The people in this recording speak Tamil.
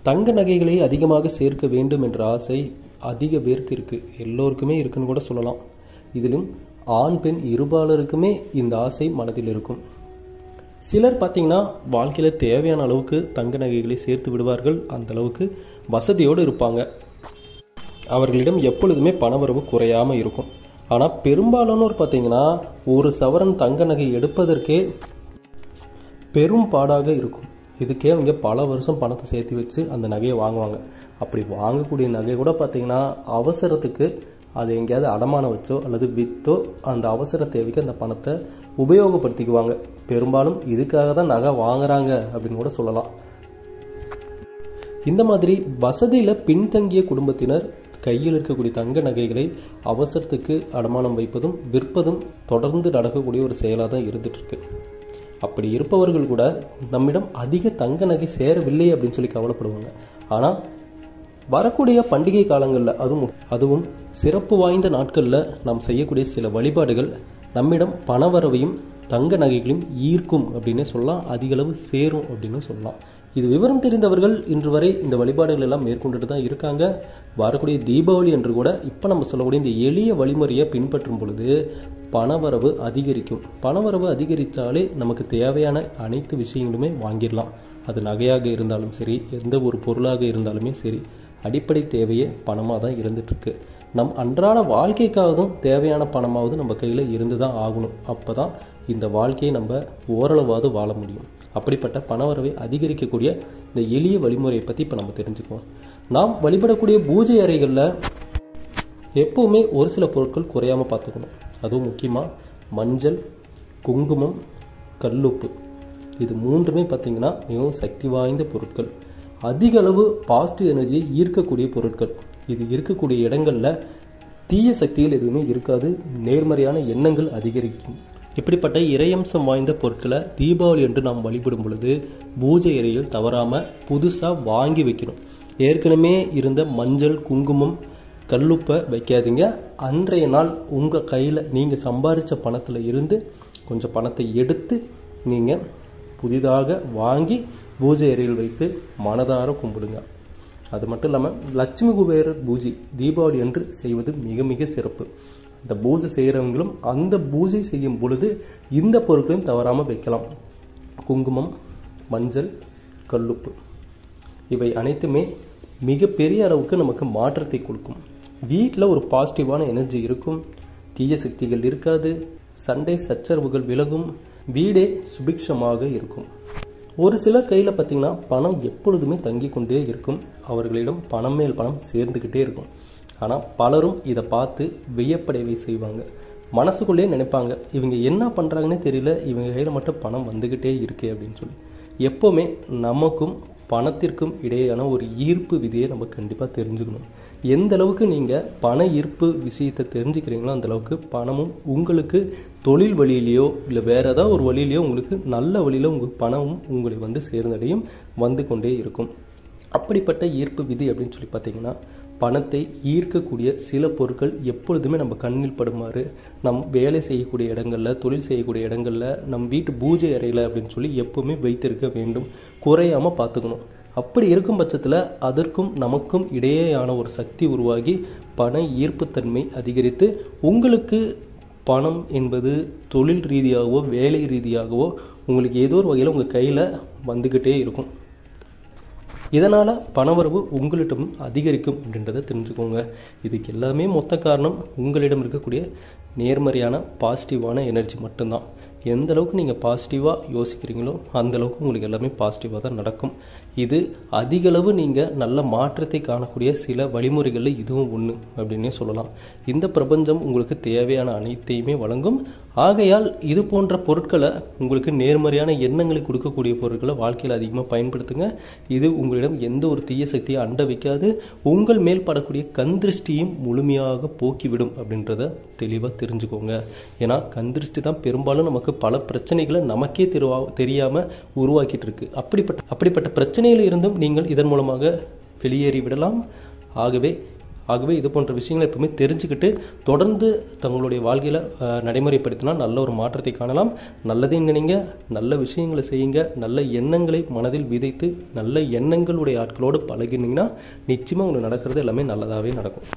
தங்க நகைகளை அதிகமாக சேர்க்க வேண்டும் என்ற ஆசை அதிக பேருக்கு இருக்கு எல்லோருக்குமே இருக்குன்னு கூட சொல்லலாம் இதிலும் ஆண் பெண் இருபாலருக்குமே இந்த ஆசை மனதில் இருக்கும் சிலர் பார்த்தீங்கன்னா வாழ்க்கையில் தேவையான அளவுக்கு தங்க நகைகளை சேர்த்து விடுவார்கள் அந்த அளவுக்கு வசதியோடு இருப்பாங்க அவர்களிடம் எப்பொழுதுமே பணவரவு குறையாமல் இருக்கும் ஆனால் பெரும்பாலானோர் பார்த்தீங்கன்னா ஒரு சவரன் தங்க நகை எடுப்பதற்கே பெரும் பாடாக இருக்கும் இதுக்கே அவங்க பல வருஷம் பணத்தை சேர்த்து வச்சு அந்த நகையை வாங்குவாங்க அப்படி வாங்கக்கூடிய நகை கூட பார்த்தீங்கன்னா அவசரத்துக்கு அது எங்கேயாவது அடமானம் வச்சோ அல்லது விற்றோ அந்த அவசர தேவைக்கு அந்த பணத்தை உபயோகப்படுத்திக்குவாங்க பெரும்பாலும் இதுக்காக தான் நகை வாங்குறாங்க அப்படின்னு கூட சொல்லலாம் இந்த மாதிரி வசதியில் பின்தங்கிய குடும்பத்தினர் கையில் இருக்கக்கூடிய தங்க நகைகளை அவசரத்துக்கு அடமானம் வைப்பதும் விற்பதும் தொடர்ந்து நடக்கக்கூடிய ஒரு செயலாக தான் இருந்துட்டு இருக்கு அப்படி இருப்பவர்கள் கூட நம்மிடம் அதிக தங்க நகை சேரவில்லை அப்படின்னு சொல்லி கவலைப்படுவாங்க ஆனால் வரக்கூடிய பண்டிகை காலங்களில் அதுவும் அதுவும் சிறப்பு வாய்ந்த நாட்களில் நாம் செய்யக்கூடிய சில வழிபாடுகள் நம்மிடம் பணவரவையும் தங்க நகைகளையும் ஈர்க்கும் அப்படின்னு சொல்லலாம் அதிக அளவு சேரும் அப்படின்னு சொல்லலாம் இது விவரம் தெரிந்தவர்கள் இன்று வரை இந்த வழிபாடுகள் எல்லாம் மேற்கொண்டுட்டு தான் இருக்காங்க வரக்கூடிய தீபாவளி என்று கூட இப்போ நம்ம சொல்லக்கூடிய இந்த எளிய வழிமுறையை பின்பற்றும் பொழுது பணவரவு அதிகரிக்கும் பணவரவு அதிகரித்தாலே நமக்கு தேவையான அனைத்து விஷயங்களுமே வாங்கிடலாம் அது நகையாக இருந்தாலும் சரி எந்த ஒரு பொருளாக இருந்தாலுமே சரி அடிப்படை தேவையே பணமாக தான் இருந்துட்டுருக்கு நம் அன்றாட வாழ்க்கைக்காகவும் தேவையான பணமாவது நம்ம கையில் இருந்து தான் ஆகணும் அப்போ தான் இந்த வாழ்க்கையை நம்ம ஓரளவாவது வாழ முடியும் அப்படிப்பட்ட பணவரவை அதிகரிக்கக்கூடிய இந்த எளிய வழிமுறையை பற்றி இப்போ நம்ம தெரிஞ்சுக்குவோம் நாம் வழிபடக்கூடிய பூஜை அறைகளில் எப்போவுமே ஒரு சில பொருட்கள் குறையாமல் பார்த்துக்கணும் அதுவும் முக்கியமாக மஞ்சள் குங்குமம் கல்லுப்பு இது மூன்றுமே பார்த்திங்கன்னா மிகவும் சக்தி வாய்ந்த பொருட்கள் அதிக அளவு பாசிட்டிவ் எனர்ஜியை ஈர்க்கக்கூடிய பொருட்கள் இது இருக்கக்கூடிய இடங்களில் தீய சக்திகள் எதுவுமே இருக்காது நேர்மறையான எண்ணங்கள் அதிகரிக்கும் இப்படிப்பட்ட இறையம்சம் வாய்ந்த பொருட்களை தீபாவளி என்று நாம் வழிபடும் பொழுது பூஜை அறையில் தவறாமல் புதுசாக வாங்கி வைக்கணும் ஏற்கனவே இருந்த மஞ்சள் குங்குமம் கல்லுப்பை வைக்காதீங்க அன்றைய நாள் உங்கள் கையில் நீங்கள் சம்பாதிச்ச பணத்தில் இருந்து கொஞ்சம் பணத்தை எடுத்து நீங்கள் புதிதாக வாங்கி பூஜை அறையில் வைத்து மனதார கும்பிடுங்க அது மட்டும் இல்லாமல் லட்சுமி குபேரர் பூஜை தீபாவளி அன்று செய்வது மிக மிக சிறப்பு இந்த பூஜை செய்கிறவங்களும் அந்த பூஜை செய்யும் பொழுது இந்த பொருட்களையும் தவறாமல் வைக்கலாம் குங்குமம் மஞ்சள் கல்லுப்பு இவை அனைத்துமே மிகப்பெரிய அளவுக்கு நமக்கு மாற்றத்தை கொடுக்கும் வீட்டில் ஒரு பாசிட்டிவான எனர்ஜி இருக்கும் தீய சக்திகள் இருக்காது சண்டை சச்சரவுகள் விலகும் வீடே சுபிக்ஷமாக இருக்கும் ஒரு சிலர் கையில் பார்த்தீங்கன்னா பணம் எப்பொழுதுமே தங்கி கொண்டே இருக்கும் அவர்களிடம் பணம் மேல் பணம் சேர்ந்துக்கிட்டே இருக்கும் ஆனால் பலரும் இதை பார்த்து வியப்படைவை செய்வாங்க மனசுக்குள்ளேயே நினைப்பாங்க இவங்க என்ன பண்ணுறாங்கன்னே தெரியல இவங்க கையில் மட்டும் பணம் வந்துக்கிட்டே இருக்கே அப்படின்னு சொல்லி எப்போவுமே நமக்கும் பணத்திற்கும் இடையேயான ஒரு ஈர்ப்பு விதியை நம்ம கண்டிப்பாக தெரிஞ்சுக்கணும் எந்த அளவுக்கு நீங்கள் பண ஈர்ப்பு விஷயத்தை தெரிஞ்சுக்கிறீங்களோ அந்த அளவுக்கு பணமும் உங்களுக்கு தொழில் வழியிலையோ இல்லை வேற ஏதாவது ஒரு வழியிலையோ உங்களுக்கு நல்ல வழியில் உங்கள் பணமும் உங்களை வந்து சேர்ந்தடையும் வந்து கொண்டே இருக்கும் அப்படிப்பட்ட ஈர்ப்பு விதி அப்படின்னு சொல்லி பார்த்தீங்கன்னா பணத்தை ஈர்க்கக்கூடிய சில பொருட்கள் எப்பொழுதுமே நம்ம கண்ணில் படுமாறு நம் வேலை செய்யக்கூடிய இடங்களில் தொழில் செய்யக்கூடிய இடங்களில் நம் வீட்டு பூஜை அறையில் அப்படின்னு சொல்லி எப்பவுமே வைத்திருக்க வேண்டும் குறையாமல் பார்த்துக்கணும் அப்படி இருக்கும் பட்சத்தில் அதற்கும் நமக்கும் இடையேயான ஒரு சக்தி உருவாகி பண ஈர்ப்புத்தன்மை அதிகரித்து உங்களுக்கு பணம் என்பது தொழில் ரீதியாகவோ வேலை ரீதியாகவோ உங்களுக்கு ஏதோ ஒரு வகையில் உங்கள் கையில் வந்துக்கிட்டே இருக்கும் இதனால் பணவரவு உங்களிடம் அதிகரிக்கும் அப்படின்றத தெரிஞ்சுக்கோங்க இதுக்கு எல்லாமே மொத்த காரணம் உங்களிடம் இருக்கக்கூடிய நேர்மறையான பாசிட்டிவான எனர்ஜி மட்டும்தான் எந்த அளவுக்கு நீங்கள் பாசிட்டிவாக யோசிக்கிறீங்களோ அந்த அளவுக்கு உங்களுக்கு எல்லாமே பாசிட்டிவாக தான் நடக்கும் இது அதிக அளவு நீங்கள் நல்ல மாற்றத்தை காணக்கூடிய சில வழிமுறைகளில் இதுவும் ஒன்று அப்படின்னே சொல்லலாம் இந்த பிரபஞ்சம் உங்களுக்கு தேவையான அனைத்தையுமே வழங்கும் ஆகையால் இது போன்ற பொருட்களை உங்களுக்கு நேர்மறையான எண்ணங்களை கொடுக்கக்கூடிய பொருட்களை வாழ்க்கையில் அதிகமாக பயன்படுத்துங்க இது உங்களிடம் எந்த ஒரு தீய சக்தியை அண்ட வைக்காது உங்கள் மேல் படக்கூடிய கண் திருஷ்டியும் முழுமையாக போக்கிவிடும் அப்படின்றத தெளிவாக தெரிஞ்சுக்கோங்க ஏன்னா கண் திருஷ்டி தான் பெரும்பாலும் நமக்கு பல பிரச்சனைகளை நமக்கே தெருவா தெரியாமல் உருவாக்கிட்டு இருக்கு அப்படிப்பட்ட அப்படிப்பட்ட பிரச்சனையில் இருந்தும் நீங்கள் இதன் மூலமாக வெளியேறி விடலாம் ஆகவே ஆகவே இது போன்ற விஷயங்களை எப்பவுமே தெரிஞ்சுக்கிட்டு தொடர்ந்து தங்களுடைய வாழ்க்கையில் அஹ், நடைமுறைப்படுத்தினா நல்ல ஒரு மாற்றத்தை காணலாம் நல்லதையும் நினைங்க நல்ல விஷயங்களை செய்யுங்க நல்ல எண்ணங்களை மனதில் விதைத்து நல்ல எண்ணங்களுடைய ஆட்களோடு பழகினீங்கன்னா நிச்சயமாக உங்களுக்கு நடக்கிறது எல்லாமே நல்லதாகவே நடக்கும்